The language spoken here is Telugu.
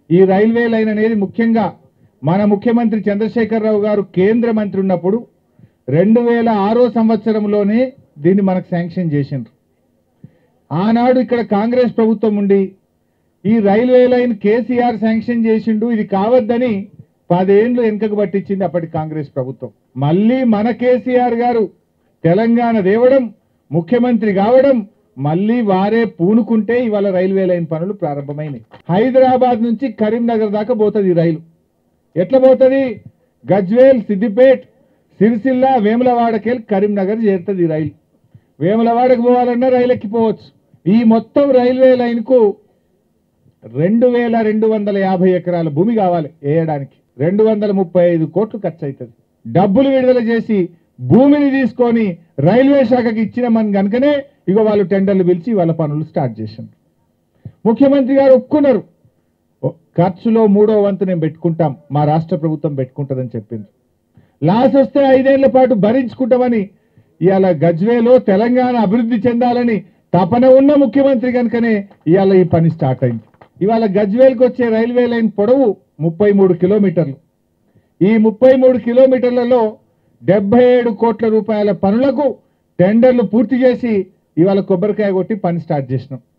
ఈ రైల్వే లైన్ అనేది ముఖ్యంగా మన ముఖ్యమంత్రి చంద్రశేఖరరావు గారు కేంద్ర మంత్రి ఉన్నప్పుడు రెండు వేల ఆరో సంవత్సరంలోనే దీన్ని మనకు శాంక్షన్ చేసిండ్రు ఆనాడు ఇక్కడ కాంగ్రెస్ ప్రభుత్వం ఉండి ఈ రైల్వే లైన్ కేసీఆర్ శాంక్షన్ చేసిండు ఇది కావద్దని పదేండ్లు వెనుకకు పట్టించింది అప్పటి కాంగ్రెస్ ప్రభుత్వం మళ్ళీ మన కేసీఆర్ గారు తెలంగాణ దేవడం ముఖ్యమంత్రి కావడం మళ్ళీ వారే పూనుకుంటే ఇవాళ రైల్వే లైన్ పనులు ప్రారంభమైనాయి హైదరాబాద్ నుంచి కరీంనగర్ దాకా పోతుంది ఈ రైలు ఎట్లా పోతుంది గజ్వేల్ సిద్దిపేట్ సిరిసిల్ల వేములవాడకెళ్ళి కరీంనగర్ చేరుతుంది ఈ రైలు వేములవాడకు పోవాలన్నా రైలు ఎక్కిపోవచ్చు ఈ మొత్తం రైల్వే లైన్కు రెండు వేల రెండు వందల యాభై ఎకరాల భూమి కావాలి వేయడానికి రెండు వందల ముప్పై ఐదు కోట్లు ఖర్చు అవుతుంది డబ్బులు విడుదల చేసి భూమిని తీసుకొని రైల్వే శాఖకి ఇచ్చిన మన కనుకనే ఇక వాళ్ళు టెండర్లు పిలిచి వాళ్ళ పనులు స్టార్ట్ చేశారు ముఖ్యమంత్రి గారు ఒప్పుకున్నారు ఓ- ఖర్చులో మూడో వంతు నేను పెట్టుకుంటాం మా రాష్ట్ర ప్రభుత్వం పెట్టుకుంటుందని చెప్పింది లాస్ వస్తే ఐదేళ్ల పాటు భరించుకుంటామని ఇవాళ గజ్వేలో తెలంగాణ అభివృద్ధి చెందాలని తపన ఉన్న ముఖ్యమంత్రి కనుకనే ఇవాళ ఈ పని స్టార్ట్ అయింది ఇవాళ గజ్వేల్కి వచ్చే రైల్వే లైన్ పొడవు ముప్పై మూడు కిలోమీటర్లు ఈ ముప్పై మూడు కిలోమీటర్లలో డెబ్బై ఏడు కోట్ల రూపాయల పనులకు టెండర్లు పూర్తి చేసి ఇవాళ కొబ్బరికాయ కొట్టి పని స్టార్ట్ చేసినాం